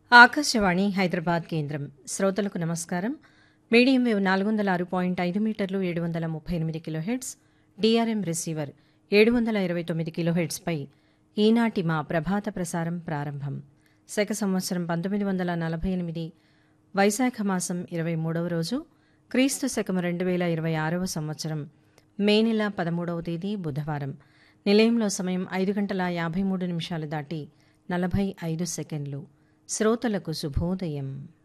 ఆకాశవాణి హైదరాబాద్ కేంద్రం శ్రోతలకు నమస్కారం మీడియం వేవ్ నాలుగు వందల ఆరు పాయింట్ ఐదు మీటర్లు ఏడు వందల ముప్పై ఎనిమిది కిలోహెడ్స్ డిఆర్ఎం రిసీవర్ ఏడు వందల ఇరవై తొమ్మిది కిలోహెడ్స్పై ఈనాటి మా ప్రభాత ప్రసారం ప్రారంభం శక సంవత్సరం పంతొమ్మిది వందల నలభై ఎనిమిది వైశాఖ మాసం ఇరవై మూడవ రోజు క్రీస్తు శకం రెండు వేల ఇరవై ఆరవ సంవత్సరం మే నెల పదమూడవ తేదీ బుధవారం నిలయంలో సమయం ఐదు గంటల యాభై మూడు నిమిషాలు దాటి నలభై ఐదు సెకండ్లు శ్రోతలకు శుభోదయం